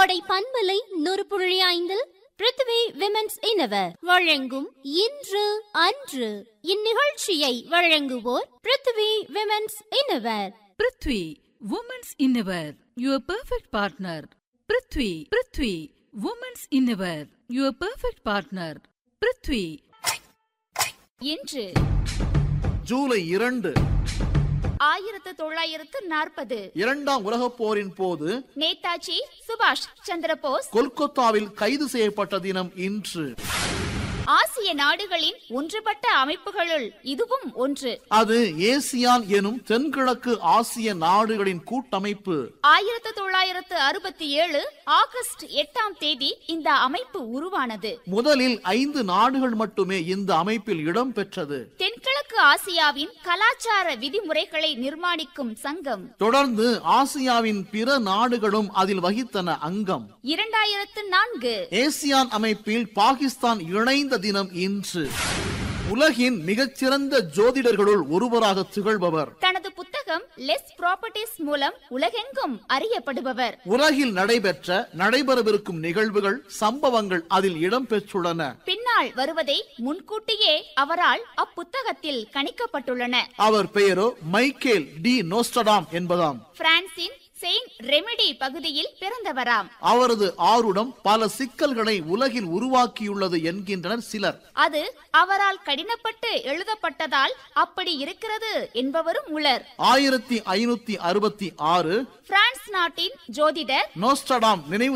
கோடை பண்பலை நூறு புள்ளி ஐந்தில் பிருத்வி விமென்ஸ் இனவர் வழங்கும் இன்று அன்று இந்நிகழ்ச்சியை வழங்குவோர் Prithvi women's innerwear Prithvi women's innerwear your perfect partner Prithvi Prithvi women's innerwear your perfect partner Prithvi இன்று ஜூலை இரண்டு ஆயிரத்து தொள்ளாயிரத்து நாற்பது இரண்டாம் உலகப் போரின் போது நேதாஜி சுபாஷ் சந்திரபோஸ் கொல்கத்தாவில் கைது செய்யப்பட்ட தினம் இன்று ஆசிய நாடுகளின் ஒன்றுபட்ட அமைப்புகளுள் இதுவும் ஒன்று அது ஏசியான் எனும் தென்கிழக்கு ஆசிய நாடுகளின் கூட்டமைப்பு ஆயிரத்து தொள்ளாயிரத்து அறுபத்தி ஏழு ஆகஸ்ட் எட்டாம் தேதி இந்த அமைப்பு உருவானது முதலில் ஐந்து நாடுகள் மட்டுமே இந்த அமைப்பில் இடம் பெற்றது தென்கிழக்கு ஆசியாவின் கலாச்சார விதிமுறைகளை நிர்மாணிக்கும் சங்கம் தொடர்ந்து ஆசியாவின் பிற நாடுகளும் அதில் வகித்தன அங்கம் இரண்டாயிரத்து நான்கு ஏசியான் அமைப்பில் பாகிஸ்தான் இணைந்த தினம் இன்று உலகின் மிகச்சிறந்த ஜோதிடர்களுள் ஒருவராக திகழ்பவர் தனது புத்தகம் லெஸ் ப்ராப்பர்ட்டிஸ் மூலம் உலகெங்கும் அறியப்படுபவர் உலகில் நடைபெற்ற நடைபெறவிருக்கும் நிகழ்வுகள் சம்பவங்கள் அதில் இடம்பெற்றுள்ளன பின்னால் வருவதை முன்கூட்டியே அவரால் அப்புத்தகத்தில் கணிக்கப்பட்டுள்ளன அவர் பெயரோ மைக்கேல் டி நோஸ்டடாம் என்பதாம் பிரான்சின் செயின்ட் ரெமிடி பகுதியில் பிறந்தவராம் அவரது ஆருடம் பல சிக்கல்களை உலகில் உருவாக்கியுள்ளது என்கின்றனர் சிலர் அது அவரால் கடினப்பட்டு எழுதப்பட்டதால் அப்படி இருக்கிறது என்பவரும் உளர் ஆயிரத்தி ஐநூத்தி அறுபத்தி ஆறு பிரான்ஸ் நாட்டின் ஜோதிடர் நோஸ்டடாம் நினைவு